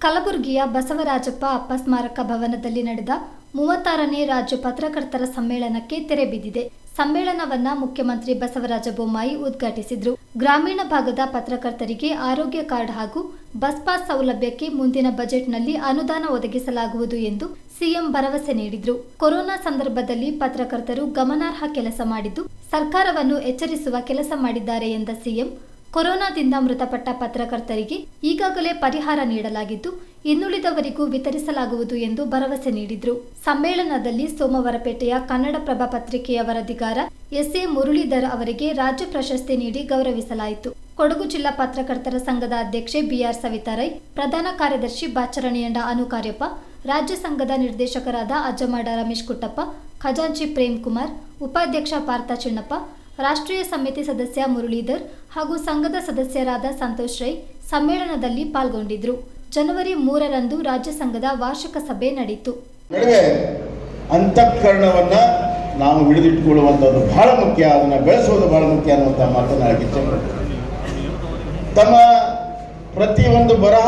ಕಲಬುರಗಿಯ ಬಸವರಾಜಪ್ಪ ಅಪ್ಪ ಸ್ಮಾರಕ ಭವನದಲ್ಲಿ ನಡೆದ ಮೂವತ್ತಾರನೇ ರಾಜ್ಯ ಪತ್ರಕರ್ತರ ಸಮ್ಮೇಳನಕ್ಕೆ ತೆರೆ ಬಿದ್ದಿದೆ ಸಮ್ಮೇಳನವನ್ನ ಮುಖ್ಯಮಂತ್ರಿ ಬಸವರಾಜ ಬೊಮ್ಮಾಯಿ ಉದ್ಘಾಟಿಸಿದ್ರು ಗ್ರಾಮೀಣ ಭಾಗದ ಪತ್ರಕರ್ತರಿಗೆ ಆರೋಗ್ಯ ಕಾರ್ಡ್ ಹಾಗೂ ಬಸ್ ಪಾಸ್ ಸೌಲಭ್ಯಕ್ಕೆ ಮುಂದಿನ ಬಜೆಟ್ನಲ್ಲಿ ಅನುದಾನ ಒದಗಿಸಲಾಗುವುದು ಎಂದು ಸಿಎಂ ಭರವಸೆ ನೀಡಿದ್ರು ಕೊರೋನಾ ಸಂದರ್ಭದಲ್ಲಿ ಪತ್ರಕರ್ತರು ಗಮನಾರ್ಹ ಕೆಲಸ ಮಾಡಿದ್ದು ಸರ್ಕಾರವನ್ನು ಎಚ್ಚರಿಸುವ ಕೆಲಸ ಮಾಡಿದ್ದಾರೆ ಎಂದ ಸಿಎಂ ಕೊರೋನಾದಿಂದ ಮೃತಪಟ್ಟ ಪತ್ರಕರ್ತರಿಗೆ ಈಗಾಗಲೇ ಪರಿಹಾರ ನೀಡಲಾಗಿದ್ದು ಇನ್ನುಳಿದವರಿಗೂ ವಿತರಿಸಲಾಗುವುದು ಎಂದು ಭರವಸೆ ನೀಡಿದ್ರು ಸಮ್ಮೇಳನದಲ್ಲಿ ಸೋಮವಾರಪೇಟೆಯ ಕನ್ನಡಪ್ರಭ ಪತ್ರಿಕೆಯ ವರದಿಗಾರ ಎಸ್ಎ ಮುರಳೀಧರ್ ಅವರಿಗೆ ರಾಜ್ಯ ಪ್ರಶಸ್ತಿ ನೀಡಿ ಗೌರವಿಸಲಾಯಿತು ಕೊಡಗು ಜಿಲ್ಲಾ ಪತ್ರಕರ್ತರ ಸಂಘದ ಅಧ್ಯಕ್ಷೆ ಬಿಆರ್ ಸವಿತಾರೈ ಪ್ರಧಾನ ಕಾರ್ಯದರ್ಶಿ ಬಾಚರಣಿಯಂಡ ಅನುಕಾರ್ಯಪ್ಪ ರಾಜ್ಯ ಸಂಘದ ನಿರ್ದೇಶಕರಾದ ಅಜ್ಜಮಾಡ ರಮೇಶ್ ಕುಟ್ಟಪ್ಪ ಖಜಾಂಚಿ ಪ್ರೇಮ್ ಕುಮಾರ್ ಉಪಾಧ್ಯಕ್ಷ ಪಾರ್ಥ ಚಿಣ್ಣಪ್ಪ ರಾಷ್ಟ್ರೀಯ ಸಮಿತಿ ಸದಸ್ಯ ಮುರಳೀಧರ್ ಹಾಗೂ ಸಂಘದ ಸದಸ್ಯರಾದ ಸಂತೋಷ್ ರೈ ಸಮ್ಮೇಳನದಲ್ಲಿ ಪಾಲ್ಗೊಂಡಿದ್ರು ಜನವರಿ ಮೂರರಂದು ರಾಜ್ಯ ಸಂಘದ ವಾರ್ಷಿಕ ಸಭೆ ನಡೆಯಿತು ನಡುವೆ ಅಂತಃಕರಣವನ್ನ ನಾವು ಹಿಡಿದಿಟ್ಕೊಳ್ಳುವಂಥದ್ದು ಬಹಳ ಮುಖ್ಯ ಅದನ್ನು ಬೆಳೆಸೋದು ಬಹಳ ಮುಖ್ಯ ಅನ್ನುವಂಥ ಮಾತನ್ನು ಹೇಳಕ್ಕೆ ಇಚ್ಛೆಪಡ್ತೀನಿ ತಮ್ಮ ಪ್ರತಿಯೊಂದು ಬರಹ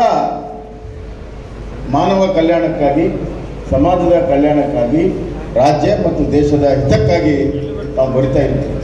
ಮಾನವ ಕಲ್ಯಾಣಕ್ಕಾಗಿ ಸಮಾಜದ ಕಲ್ಯಾಣಕ್ಕಾಗಿ ರಾಜ್ಯ ಮತ್ತು ದೇಶದ ಹಿತಕ್ಕಾಗಿ ನಾವು ಬರಿತಾ ಇರ್ತೀವಿ